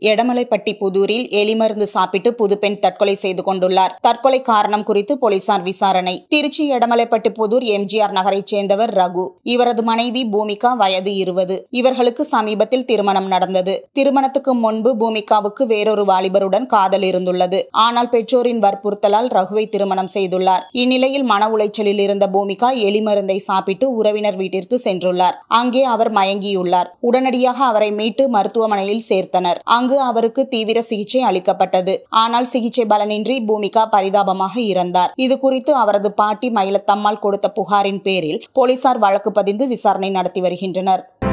எடமலைப்பட்டி புதூரில் எலிமருந்து சாப்பிட்டு புதுப்பெண் தற்கொலை செய்து கொண்டுள்ளார் தற்கொலை காரணம் குறித்து போலீசார் விசாரணை திருச்சி எடமலைப்பட்டி புதூர் எம்ஜிஆர் நகரைச் சேர்ந்தவர் ரகு இவரது மனைவி பூமிகா வயது இருபது இவர்களுக்கு சமீபத்தில் திருமணம் நடந்தது திருமணத்துக்கு முன்பு பூமிகாவுக்கு வேறொரு வாலிபருடன் காதல் இருந்துள்ளது ஆனால் பெற்றோரின் வற்புறுத்தலால் ரகுவை திருமணம் செய்துள்ளார் இந்நிலையில் மன உளைச்சலில் இருந்த பூமிகா எலிமருந்தை சாப்பிட்டு உறவினர் வீட்டிற்கு சென்றுள்ளார் அங்கே அவர் மயங்கியுள்ளார் உடனடியாக அவரை மீட்டு மருத்துவமனையில் சேர்த்தனர் அங்கு அவருக்கு தீவிர சிகிச்சை அளிக்கப்பட்டது ஆனால் சிகிச்சை பலனின்றி பூமிகா பரிதாபமாக இறந்தார் இது குறித்து அவரது பாட்டி மயிலத்தம்மாள் கொடுத்த புகாரின் பேரில் போலீசார் வழக்கு பதிந்து விசாரணை நடத்தி வருகின்றனர்